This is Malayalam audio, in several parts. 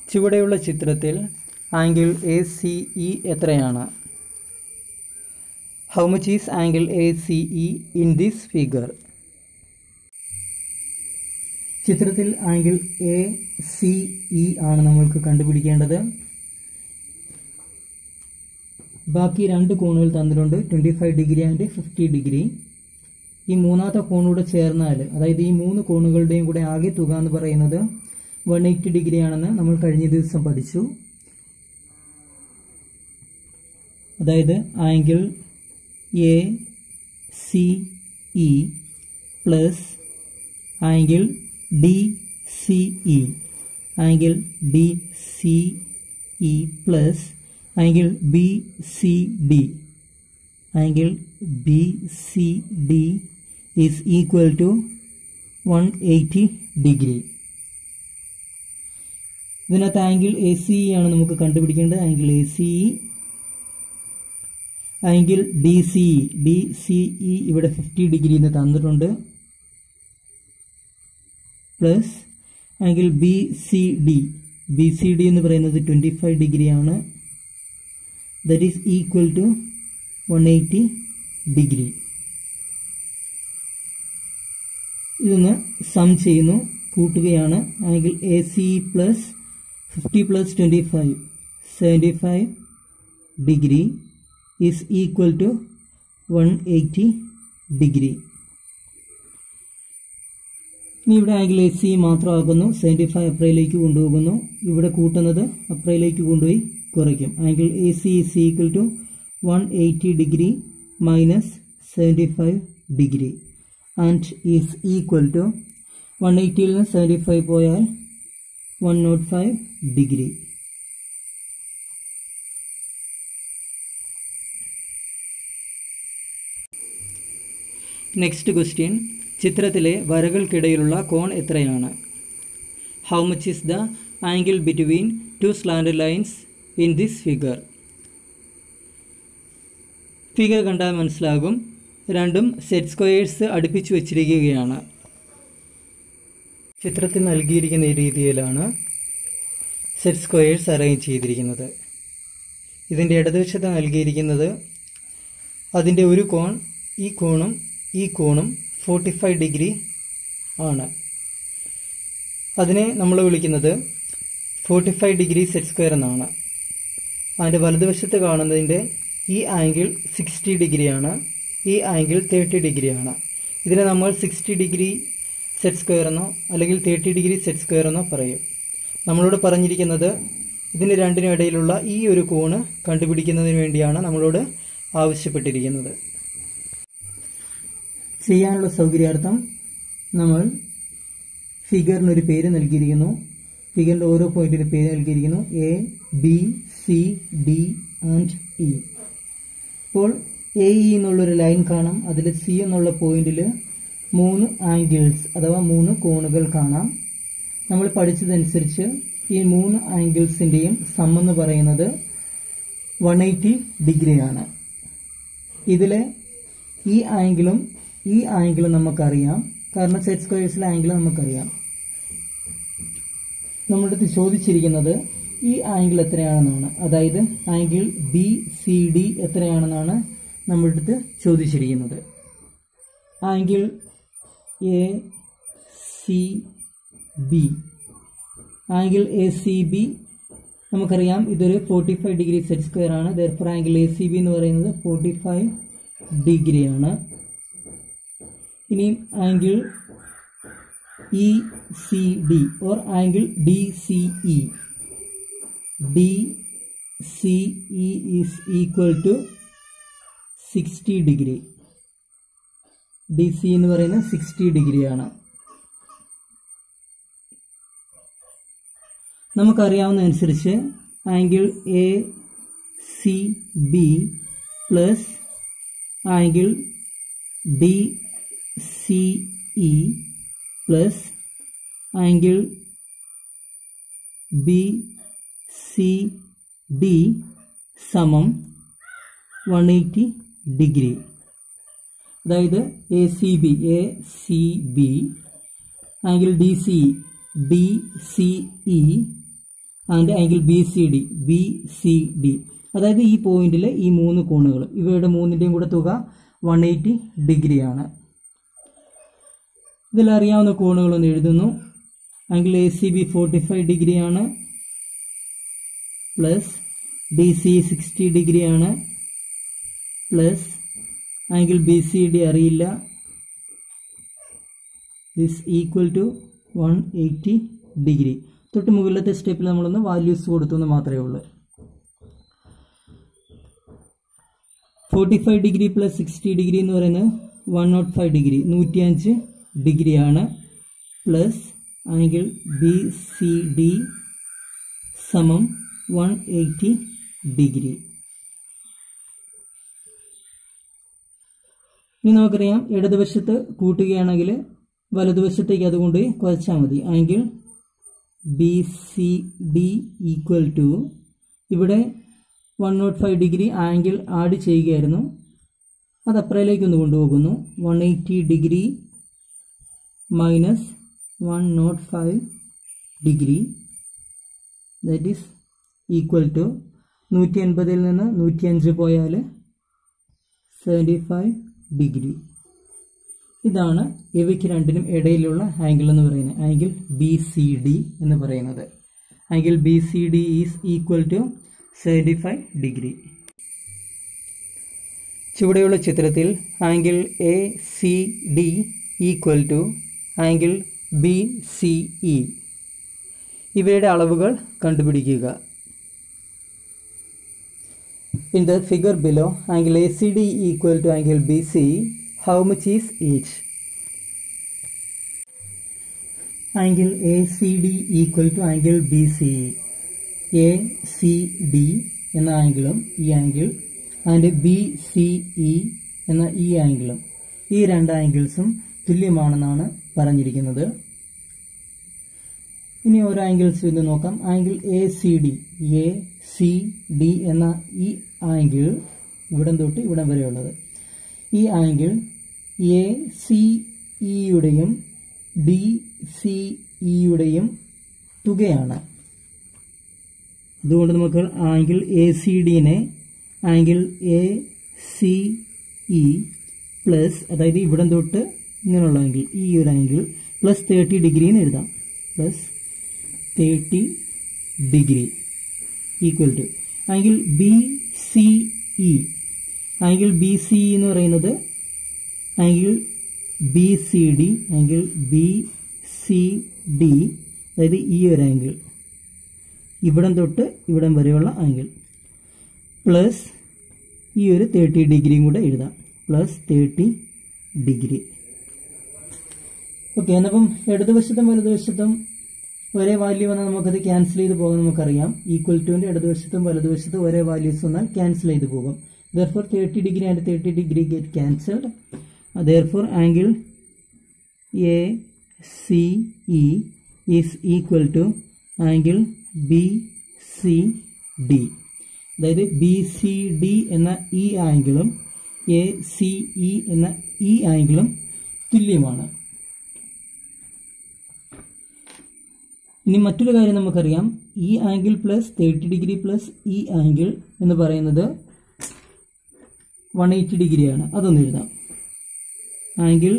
ചുവടെയുള്ള ചിത്രത്തിൽ ആംഗിൾ എ സി ഇ എത്രയാണ് how much is angle A C E in this figure ചിത്രത്തിൽ ആംഗിൾ എ സി ഇ ആണ് നമ്മൾക്ക് കണ്ടുപിടിക്കേണ്ടത് ബാക്കി രണ്ട് കോണുകൾ തന്നിട്ടുണ്ട് twenty five degree and fifty degree ഈ മൂന്നാമത്തെ കോണൂടെ ചേർന്നാൽ അതായത് ഈ മൂന്ന് കോണുകളുടെയും കൂടെ ആകെ തുക എന്ന് പറയുന്നത് വൺ എയ്റ്റി ഡിഗ്രി ആണെന്ന് നമ്മൾ കഴിഞ്ഞ ദിവസം പഠിച്ചു അതായത് angle A C E plus angle D C E angle D C E plus angle B C D angle B C D is equal to one eighty degree ഇതിനകത്ത് ആംഗിൾ എ സി ആണ് നമുക്ക് കണ്ടുപിടിക്കേണ്ടത് angle A C angle D C D C E ഇവിടെ ഫിഫ്റ്റി ഡിഗ്രി എന്ന് തന്നിട്ടുണ്ട് plus angle B C D B C D എന്ന് പറയുന്നത് ട്വൻറ്റി ഫൈവ് ഡിഗ്രിയാണ് that is equal to one eighty degree ഇതൊന്ന് സം ചെയ്യുന്നു കൂട്ടുകയാണ് angle A C plus fifty plus twenty five seventy five degree is equal to one eighty degree ഇനി ഇവിടെ ആംഗിൾ എ സി മാത്രമാക്കുന്നു സെവൻറ്റി ഫൈവ് അപ്രയിലേക്ക് കൊണ്ടുപോകുന്നു ഇവിടെ കൂട്ടുന്നത് അപ്രയിലേക്ക് കൊണ്ടുപോയി കുറയ്ക്കും angle A C is equal to one eighty degree minus seventy five degree and is equal to one എയ്റ്റിയിൽ നിന്ന് സെവൻറ്റി ഫൈവ് പോയാൽ one nought five degree next question ചിത്രത്തിലെ വരകൾക്കിടയിലുള്ള കോൺ എത്രയാണ് how much is the angle between two slant lines in this figure figure കണ്ടാൽ മനസ്സിലാകും രണ്ടും സെറ്റ് സ്ക്വയേഴ്സ് അടുപ്പിച്ച് വച്ചിരിക്കുകയാണ് ചിത്രത്തിൽ നൽകിയിരിക്കുന്ന ഈ രീതിയിലാണ് സെറ്റ് സ്ക്വയേഴ്സ് അറേഞ്ച് ചെയ്തിരിക്കുന്നത് ഇതിൻ്റെ ഇടതുവശത്ത് നൽകിയിരിക്കുന്നത് അതിൻ്റെ ഒരു കോൺ ഈ കോണും ഈ കോണും ഫോർട്ടി ഫൈവ് ഡിഗ്രി ആണ് അതിനെ നമ്മൾ വിളിക്കുന്നത് forty five degree set square എന്നാണ് അതിൻ്റെ വലതുവശത്ത് കാണുന്നതിൻ്റെ ഈ ആംഗിൾ സിക്സ്റ്റി ഡിഗ്രിയാണ് ഈ ആംഗിൾ തേർട്ടി ഡിഗ്രിയാണ് ഇതിനെ നമ്മൾ സിക്സ്റ്റി ഡിഗ്രി സെറ്റ് സ്ക്വയർ എന്നോ അല്ലെങ്കിൽ തേർട്ടി ഡിഗ്രി സെറ്റ് സ്ക്വയർ എന്നോ പറയും നമ്മളോട് പറഞ്ഞിരിക്കുന്നത് ഇതിന് രണ്ടിനും ഇടയിലുള്ള ഈ ഒരു കോണ് കണ്ടുപിടിക്കുന്നതിന് വേണ്ടിയാണ് നമ്മളോട് ആവശ്യപ്പെട്ടിരിക്കുന്നത് ചെയ്യാനുള്ള സൗകര്യാർത്ഥം നമ്മൾ ഫിഗറിന് ഒരു പേര് നൽകിയിരിക്കുന്നു ഫിഗറിന്റെ ഓരോ പോയിന്റിന് പേര് നൽകിയിരിക്കുന്നു A B C D and E ഇപ്പോൾ എ ഇ എന്നുള്ളൊരു ലൈൻ കാണാം അതിൽ സി എന്നുള്ള പോയിന്റിൽ മൂന്ന് ആംഗിൾസ് അഥവാ മൂന്ന് കോണുകൾ കാണാം നമ്മൾ പഠിച്ചതനുസരിച്ച് ഈ മൂന്ന് ആംഗിൾസിന്റെയും സം എന്ന് പറയുന്നത് വൺ എയ്റ്റി ഡിഗ്രിയാണ് ഇതിലെ ഈ ആംഗിളും ഈ ആംഗിളും നമുക്കറിയാം കാരണം സെറ്റ് സ്ക്വയേഴ്സിലെ ആംഗിൾ നമുക്കറിയാം നമ്മുടെ അടുത്ത് ചോദിച്ചിരിക്കുന്നത് ഈ ആംഗിൾ എത്രയാണെന്നാണ് അതായത് ആംഗിൾ ബി സി ഡി എത്രയാണെന്നാണ് നമ്മുടെ അടുത്ത് ചോദിച്ചിരിക്കുന്നത് angle A C B angle A C B നമുക്കറിയാം ഇതൊരു forty five degree set square ആണ് therefore angle A C B എന്ന് പറയുന്നത് ഫോർട്ടി ഫൈവ് ഡിഗ്രിയാണ് ഇനി angle E C D or angle D C E D C E is equal to sixty degree D C എന്ന് പറയുന്നത് സിക്സ്റ്റി ഡിഗ്രിയാണ് നമുക്കറിയാവുന്ന അനുസരിച്ച് angle A C B plus angle D C E plus angle B C D സമം വൺ എയ്റ്റി ഡിഗ്രി അതായത് A C B A C B angle D C D C E and angle B C D B C D അതായത് ഈ പോയിന്റിലെ ഈ മൂന്ന് കോണുകൾ ഇവയുടെ മൂന്നിൻ്റെയും കൂടെ തുക വൺ എയ്റ്റി ഡിഗ്രിയാണ് ഇതിൽ അറിയാവുന്ന കോണുകളൊന്ന് എഴുതുന്നു angle A C B forty five ഡിഗ്രിയാണ് പ്ലസ് ഡി സി സിക്സ്റ്റി ഡിഗ്രിയാണ് plus angle B C D അറിയില്ല is equal to one eighty degree തൊട്ട് മുകളിലത്തെ സ്റ്റെപ്പിൽ നമ്മളൊന്ന് വാല്യൂസ് കൊടുത്തു എന്ന് മാത്രമേ ഉള്ളൂ forty five degree plus sixty degree എന്ന് പറയുന്നത് വൺ നോട്ട് ഫൈവ് ഡിഗ്രി നൂറ്റിയഞ്ച് ഡിഗ്രിയാണ് plus angle B C D സമം വൺ എയ്റ്റി ഡിഗ്രി ഇനി നമുക്കറിയാം ഇടതുവശത്ത് കൂട്ടുകയാണെങ്കിൽ വലതുവശത്തേക്ക് അതുകൊണ്ട് കുറച്ചാൽ മതി angle B C D equal to ഇവിടെ one nought five degree angle add ചെയ്യുകയായിരുന്നു അത് അപ്പുറയിലേക്ക് ഒന്ന് കൊണ്ടുപോകുന്നു one eighty degree minus one nought five degree that is equal to നൂറ്റി എൺപതിൽ നിന്ന് നൂറ്റി അഞ്ച് പോയാൽ സെവൻറ്റി ഫൈവ് ഡിഗ്രി ഇതാണ് ഇവയ്ക്ക് രണ്ടിനും ഇടയിലുള്ള ആംഗിൾ എന്ന് പറയുന്നത് ആംഗിൾ ബി സി ഡി എന്ന് പറയുന്നത് angle B C D is equal to seventy five degree ചുവടെയുള്ള ചിത്രത്തിൽ angle A C D equal to angle B C E ഇവയുടെ അളവുകൾ കണ്ടുപിടിക്കുക in the figure below angle A C D equal to angle B C how much is each angle A C D equal to angle B C A C D എന്ന ആംഗിളും ഈ angle and B C E എന്ന ഈ ആംഗിളും ഈ രണ്ട് ആംഗിൾസും തുല്യമാണെന്നാണ് പറഞ്ഞിരിക്കുന്നത് ഇനി ഓരോ ആംഗിൾസ് ഇത് നോക്കാം angle A C D A C D എന്ന ഈ ആംഗിൾ ഇവിടം തൊട്ട് ഇവിടം വരെയുള്ളത് ഈ ആംഗിൾ എ സി ഇയുടെയും ഡി സി ഇയുടെയും തുകയാണ് അതുകൊണ്ട് നമുക്ക് ആംഗിൾ എ സി ഡിനെ angle A C E plus അതായത് ഇവിടം തൊട്ട് ഇങ്ങനെയുള്ള ആംഗിൾ ഈ ഒരു ആംഗിൾ പ്ലസ് തേർട്ടി ഡിഗ്രി എന്ന് എഴുതാം plus thirty degree equal to angle B C E angle B C എന്ന് പറയുന്നത് angle B C D angle B C D അതായത് ഈ ഒരു ആംഗിൾ ഇവിടം തൊട്ട് ഇവിടം വരെയുള്ള ആംഗിൾ പ്ലസ് ഈ ഒരു തേർട്ടി ഡിഗ്രിയും കൂടെ എഴുതാം പ്ലസ് തേർട്ടി ഡിഗ്രി ഓക്കെ എന്നപ്പം ഇടതുവശത്തും വലതുവശത്തും ഒരേ വാല്യൂ വന്നാൽ നമുക്കത് ക്യാൻസൽ ചെയ്ത് പോകാൻ നമുക്കറിയാം ഈക്വൽ ടുവിന്റെ ഇടതുവശത്തും വലതുവശത്തും ഒരേ വാല്യൂസ് വന്നാൽ ക്യാൻസൽ ചെയ്ത് പോകും therefore thirty degree and thirty degree get cancelled therefore angle A C E is equal to angle B C D അതായത് ബി സി ഡി എന്ന ഈ ആംഗിളും എ സി ഇ എന്ന ഈ ആംഗിളും തുല്യമാണ് ഇനി മറ്റൊരു കാര്യം നമുക്കറിയാം ഈ angle plus thirty degree plus ഈ ആംഗിൾ എന്ന് പറയുന്നത് വൺ എയ്റ്റി ഡിഗ്രിയാണ് അതൊന്ന് എഴുതാം angle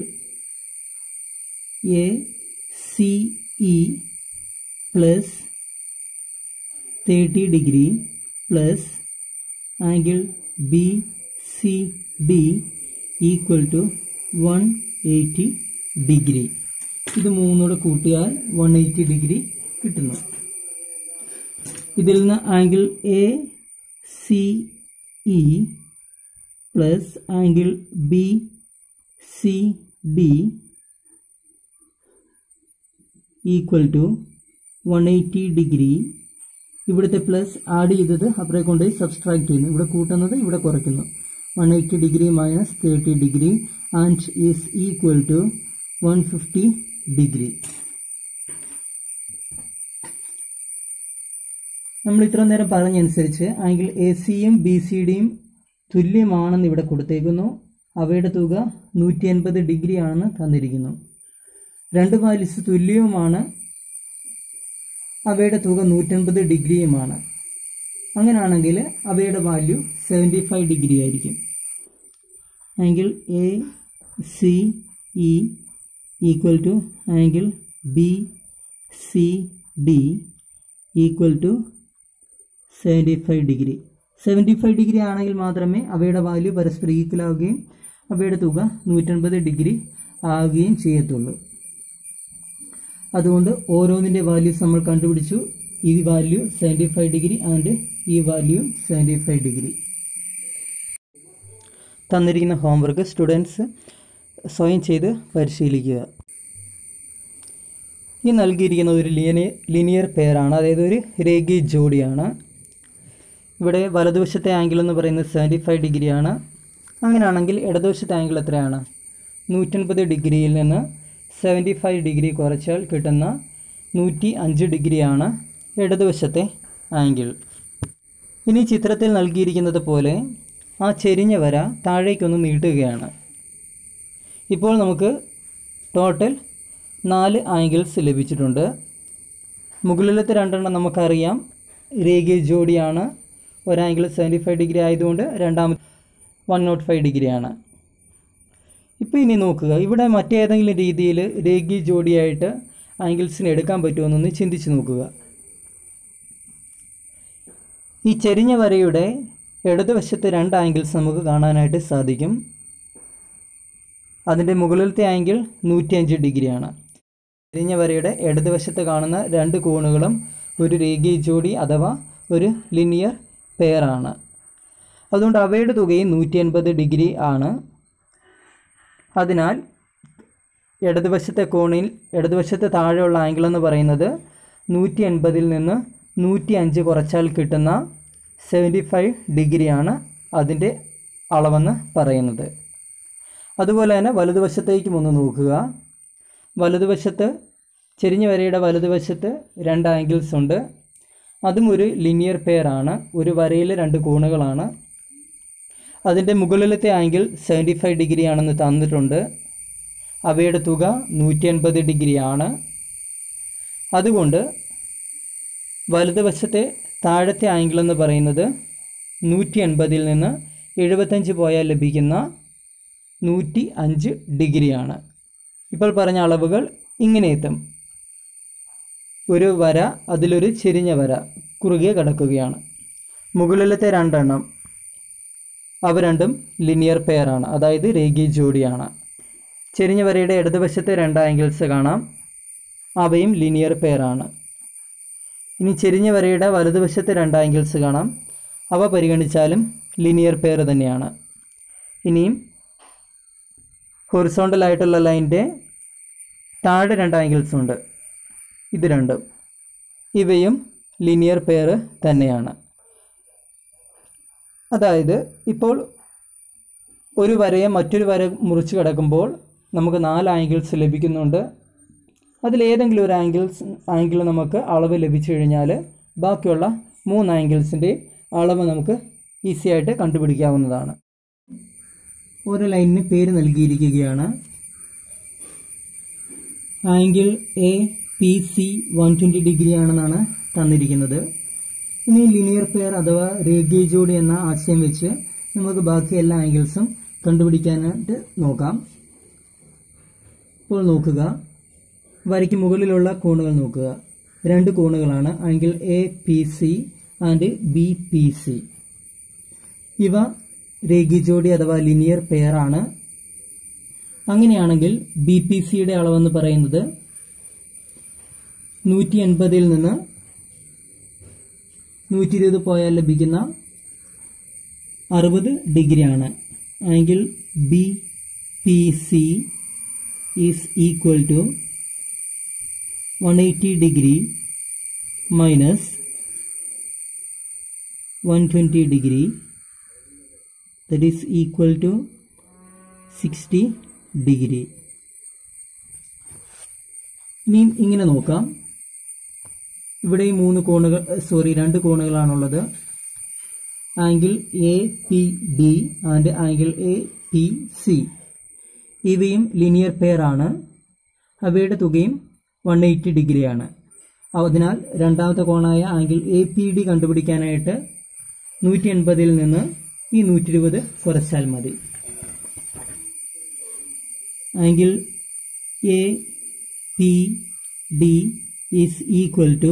A C E plus thirty degree plus angle B C D equal to one eighty degree ഇത് മൂന്നൂടെ കൂട്ടിയാൽ വൺ എയ്റ്റി ഡിഗ്രി കിട്ടുന്നു ഇതിൽ നിന്ന് angle A C E plus angle B C D equal to one eighty degree ഇവിടുത്തെ പ്ലസ് ആഡ് ചെയ്തത് അപ്പുറേ കൊണ്ടുപോയി സബ്സ്ട്രാക്ട് ചെയ്യുന്നു ഇവിടെ കൂട്ടുന്നത് ഇവിടെ കുറയ്ക്കുന്നു one eighty degree minus thirty degree and is equal to one fifty degree നമ്മൾ ഇത്ര നേരം പറഞ്ഞനുസരിച്ച് ആംഗിൾ എ സിയും ബി സി ഡിയും തുല്യമാണെന്ന് ഇവിടെ കൊടുത്തേക്കുന്നു അവയുടെ തുക നൂറ്റി എൺപത് ഡിഗ്രി ആണെന്ന് തന്നിരിക്കുന്നു രണ്ട് വാല്യൂസ് തുല്യവുമാണ് അവയുടെ തുക നൂറ്റൻപത് ഡിഗ്രിയുമാണ് അങ്ങനെയാണെങ്കിൽ അവയുടെ വാല്യൂ സെവൻറ്റി ഫൈവ് ഡിഗ്രി ആയിരിക്കും angle A C E equal to angle B C D equal to seventy five degree seventy five degree ആണെങ്കിൽ മാത്രമേ അവയുടെ വാല്യൂ പരസ്പരം ഈക്വൽ ആവുകയും അവയുടെ തുക നൂറ്റൻപത് ഡിഗ്രി ആവുകയും ചെയ്യത്തുള്ളൂ അതുകൊണ്ട് ഓരോന്നിന്റെ വാല്യൂസ് നമ്മൾ കണ്ടുപിടിച്ചു ഈ value seventy five degree and ഈ വാല്യൂ സെവൻറ്റി ഫൈവ് ഡിഗ്രി തന്നിരിക്കുന്ന ഹോംവർക്ക് സ്റ്റുഡൻസ് സ്വയം ചെയ്ത് പരിശീലിക്കുക ഈ നൽകിയിരിക്കുന്ന ഒരു ലിനിയർ ലിനിയർ പെയറാണ് അതായത് ഒരു രേഖീയ ജോഡിയാണ് ഇവിടെ വലതുവശത്തെ ആംഗിൾ എന്ന് പറയുന്നത് സെവൻറ്റി ഫൈവ് ഡിഗ്രിയാണ് അങ്ങനെയാണെങ്കിൽ ഇടതുവശത്തെ ആംഗിൾ എത്രയാണ് നൂറ്റൻപത് ഡിഗ്രിയിൽ നിന്ന് സെവൻറ്റി ഫൈവ് ഡിഗ്രി കുറച്ചാൽ കിട്ടുന്ന നൂറ്റി അഞ്ച് ഡിഗ്രിയാണ് ഇടതുവശത്തെ ആംഗിൾ ഇനി ചിത്രത്തിൽ നൽകിയിരിക്കുന്നത് പോലെ ആ ചെരിഞ്ഞ വര താഴേക്കൊന്ന് നീട്ടുകയാണ് ഇപ്പോൾ നമുക്ക് ടോട്ടൽ നാല് ആംഗിൾസ് ലഭിച്ചിട്ടുണ്ട് മുകളിലത്തെ രണ്ടെണ്ണം നമുക്കറിയാം രേഖീയ ജോഡിയാണ് ഒരാംഗിൾ സെവൻറ്റി ഫൈവ് ഡിഗ്രി ആയതുകൊണ്ട് രണ്ടാമത് വൺ നോട്ട് ഫൈവ് ഡിഗ്രിയാണ് ഇപ്പോൾ ഇനി നോക്കുക ഇവിടെ മറ്റേതെങ്കിലും രീതിയിൽ രേഖീയ ജോഡിയായിട്ട് ആംഗിൾസിനെ എടുക്കാൻ പറ്റുമെന്നൊന്ന് ചിന്തിച്ച് നോക്കുക ഈ ചെരിഞ്ഞ വരയുടെ ഇടതുവശത്തെ രണ്ട് ആംഗിൾസ് നമുക്ക് കാണാനായിട്ട് സാധിക്കും അതിൻ്റെ മുകളിലത്തെ ആംഗിൾ നൂറ്റിയഞ്ച് ഡിഗ്രിയാണ് ചെരിഞ്ഞ വരയുടെ ഇടതുവശത്ത് കാണുന്ന രണ്ട് കോണുകളും ഒരു രേഖീയ ജോഡി അഥവാ ഒരു ലിനിയർ പെയറാണ് അതുകൊണ്ട് അവയുടെ തുകയും നൂറ്റി എൺപത് ഡിഗ്രി ആണ് അതിനാൽ ഇടതുവശത്തെ കോണിൽ ഇടതുവശത്തെ താഴെയുള്ള ആംഗിൾ എന്ന് പറയുന്നത് നൂറ്റി എൺപതിൽ നിന്ന് നൂറ്റി അഞ്ച് കുറച്ചാൽ കിട്ടുന്ന സെവൻറ്റി ഫൈവ് ഡിഗ്രിയാണ് അതിൻ്റെ അളവെന്ന് പറയുന്നത് അതുപോലെ തന്നെ വലതുവശത്തേക്കും ഒന്ന് നോക്കുക വലതുവശത്ത് ചെരിഞ്ഞ വരയുടെ വലതുവശത്ത് രണ്ട് ആംഗിൾസ് ഉണ്ട് അതും ഒരു ലിനിയർ പെയർ ആണ് ഒരു വരയിലെ രണ്ട് കോണുകളാണ് അതിൻ്റെ മുകളിലത്തെ ആംഗിൾ സെവൻറ്റി ഫൈവ് ഡിഗ്രി ആണെന്ന് തന്നിട്ടുണ്ട് അവയുടെ തുക നൂറ്റി എൺപത് ഡിഗ്രിയാണ് അതുകൊണ്ട് വലതുവശത്തെ താഴത്തെ ആംഗിൾ എന്ന് പറയുന്നത് നൂറ്റി എൺപതിൽ നിന്ന് എഴുപത്തഞ്ച് പോയാൽ ലഭിക്കുന്ന നൂറ്റി അഞ്ച് ഡിഗ്രിയാണ് ഇപ്പോൾ പറഞ്ഞ അളവുകൾ ഇങ്ങനെ എത്തും ഒരു വര അതിലൊരു ചെരിഞ്ഞ വര കുറുകെ കിടക്കുകയാണ് മുകളിലത്തെ രണ്ടെണ്ണം അവ രണ്ടും ലിനിയർ പെയറാണ് അതായത് രേഖീയ ജോഡിയാണ് ചെരിഞ്ഞ വരയുടെ ഇടതുവശത്തെ രണ്ട് ആംഗിൾസ് കാണാം അവയും ലിനിയർ പെയറാണ് ഇനി ചെരിഞ്ഞ വരയുടെ വലതുവശത്തെ രണ്ട് ആംഗിൾസ് കാണാം അവ പരിഗണിച്ചാലും ലിനിയർ പെയർ തന്നെയാണ് ഇനിയും ഹൊറിസോണ്ടൽ ആയിട്ടുള്ള ലൈൻ്റെ താഴെ രണ്ട് ആംഗിൾസ് ഉണ്ട് ഇത് രണ്ടും ഇവയും ലിനിയർ പെയർ തന്നെയാണ് അതായത് ഇപ്പോൾ ഒരു വരയെ മറ്റൊരു വര മുറിച്ച് കിടക്കുമ്പോൾ നമുക്ക് നാല് ആംഗിൾസ് ലഭിക്കുന്നുണ്ട് അതിലേതെങ്കിലും ഒരു ആംഗിൾസ് ആംഗിൾ നമുക്ക് അളവ് ലഭിച്ചു കഴിഞ്ഞാൽ ബാക്കിയുള്ള മൂന്ന് ആംഗിൾസിൻ്റെ അളവ് നമുക്ക് ഈസി ആയിട്ട് കണ്ടുപിടിക്കാവുന്നതാണ് ഓരോ ലൈനിന് പേര് നൽകിയിരിക്കുകയാണ് angle A P C one twenty degree ആണെന്നാണ് തന്നിരിക്കുന്നത് ഇനി ലിനിയർ പെയർ അഥവാ രേഖീയ ജോഡി എന്ന ആശയം വെച്ച് നമുക്ക് ബാക്കി എല്ലാ ആംഗിൾസും കണ്ടുപിടിക്കാനായിട്ട് നോക്കാം ഇപ്പോൾ നോക്കുക വരയ്ക്ക് മുകളിലുള്ള കോണുകൾ നോക്കുക രണ്ട് കോണുകളാണ് angle A P C and B P C ഇവ രേഖീയ ജോഡി അഥവാ ലിനിയർ പെയർ ആണ് അങ്ങനെയാണെങ്കിൽ ബി പി സിയുടെ അളവെന്ന് പറയുന്നത് നൂറ്റി എൺപതിൽ നിന്ന് നൂറ്റി ഇരുപത് പോയാൽ ലഭിക്കുന്ന അറുപത് ഡിഗ്രിയാണ് angle B P C is equal to one eighty degree minus one twenty degree that is equal to sixty degree ഇനിയും ഇങ്ങനെ നോക്കാം ഇവിടെ ഈ മൂന്ന് കോണുകൾ സോറി രണ്ട് കോണുകളാണുള്ളത് angle A P D and angle A P C ഇവയും ലിനിയർ പെയർ ആണ് അവയുടെ തുകയും വൺ എയ്റ്റി ഡിഗ്രിയാണ് അതിനാൽ രണ്ടാമത്തെ കോണായ ആംഗിൾ എ പി ഡി കണ്ടുപിടിക്കാനായിട്ട് നൂറ്റി എൺപതിൽ നിന്ന് ഈ നൂറ്റി ഇരുപത് കുറച്ചാൽ മതി angle A P D is equal to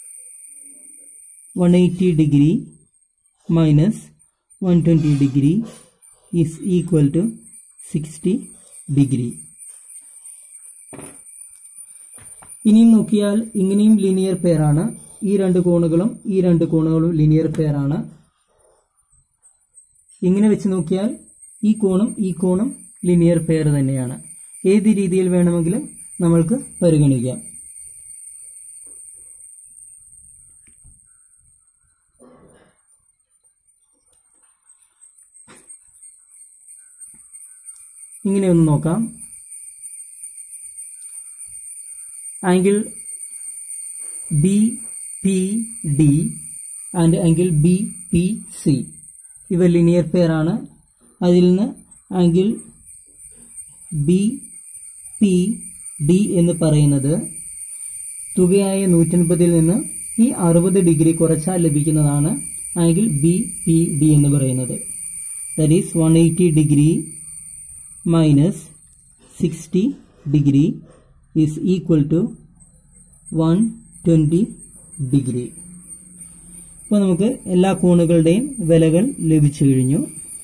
one eighty degree minus one twenty degree is equal to sixty degree ഇനിയും നോക്കിയാൽ ഇങ്ങനെയും ലീനിയർ പെയറാണ് ഈ രണ്ട് കോണുകളും ഈ രണ്ട് കോണുകളും ലീനിയർ പെയറാണ് ഇങ്ങനെ വെച്ച് നോക്കിയാൽ ഈ കോണും ഈ കോണും ലീനിയർ പെയർ തന്നെയാണ് ഏത് രീതിയിൽ വേണമെങ്കിലും നമ്മൾക്ക് പരിഗണിക്കാം ഇങ്ങനെ ഒന്ന് നോക്കാം angle B P D and angle B P C ഇവ ലിനിയർ പെയർ ആണ് അതിൽ നിന്ന് ആംഗിൾ ബി പി ഡി എന്ന് പറയുന്നത് തുകയായ നൂറ്റൻപതിൽ നിന്ന് ഈ അറുപത് ഡിഗ്രി കുറച്ചാൽ ലഭിക്കുന്നതാണ് ആംഗിൾ ബി പി ഡി എന്ന് പറയുന്നത് that is one eighty degree minus sixty degree is equal to one twenty degree അപ്പോൾ നമുക്ക് എല്ലാ കോണുകളുടെയും വിലകൾ ലഭിച്ചു കഴിഞ്ഞു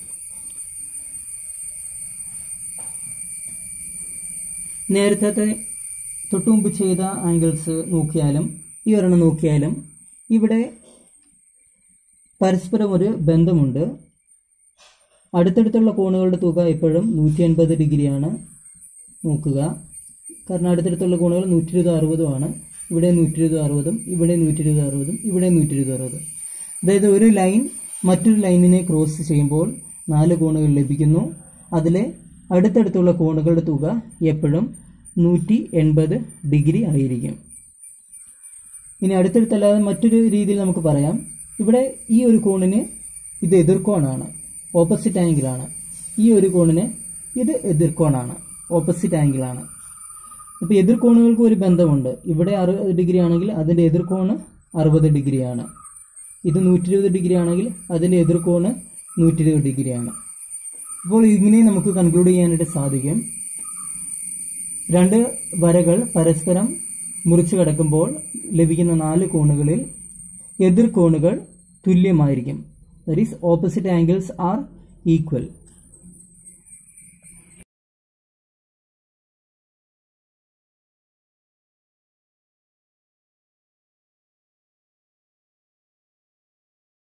നേരത്തെ തൊട്ടുമുമ്പ് ചെയ്ത ആംഗിൾസ് നോക്കിയാലും ഈ ഒരെണ്ണം നോക്കിയാലും ഇവിടെ പരസ്പരം ഒരു ബന്ധമുണ്ട് അടുത്തടുത്തുള്ള കോണുകളുടെ തുക എപ്പോഴും നൂറ്റി അൻപത് ഡിഗ്രിയാണ് നോക്കുക കാരണം അടുത്തടുത്തുള്ള കോണുകൾ നൂറ്റി ഇരുപത് അറുപതും ആണ് ഇവിടെ നൂറ്റി ഇരുപത് അറുപതും ഇവിടെ നൂറ്റി ഇരുപത് അറുപതും ഇവിടെ നൂറ്റി ഇരുപത് അറുപതും അതായത് ഒരു ലൈൻ മറ്റൊരു ലൈനിനെ ക്രോസ് ചെയ്യുമ്പോൾ നാല് കോണുകൾ ലഭിക്കുന്നു അതിലെ അടുത്തടുത്തുള്ള കോണുകളുടെ തുക എപ്പോഴും നൂറ്റി എൺപത് ഡിഗ്രി ആയിരിക്കും ഇനി അടുത്തടുത്തല്ലാതെ മറ്റൊരു രീതിയിൽ നമുക്ക് പറയാം ഇവിടെ ഈ ഒരു കോണിന് ഇത് എതിർക്കോണാണ് ഓപ്പോസിറ്റ് ആംഗിളാണ് ഈ ഒരു കോണിന് ഇത് എതിർക്കോണാണ് ഓപ്പോസിറ്റ് ആംഗിളാണ് അപ്പോൾ എതിർക്കോണുകൾക്ക് ഒരു ബന്ധമുണ്ട് ഇവിടെ അറുപത് ഡിഗ്രി ആണെങ്കിൽ അതിൻ്റെ എതിർക്കോണ് അറുപത് ഡിഗ്രിയാണ് ഇത് നൂറ്റി ഇരുപത് ഡിഗ്രി ആണെങ്കിൽ അതിൻ്റെ എതിർക്കോണ് നൂറ്റി ഇരുപത് ഡിഗ്രിയാണ് അപ്പോൾ ഇങ്ങനെ നമുക്ക് കൺക്ലൂഡ് ചെയ്യാനായിട്ട് സാധിക്കും രണ്ട് വരകൾ പരസ്പരം മുറിച്ചു കിടക്കുമ്പോൾ ലഭിക്കുന്ന നാല് കോണുകളിൽ എതിർ കോണുകൾ തുല്യമായിരിക്കും that is opposite angles are equal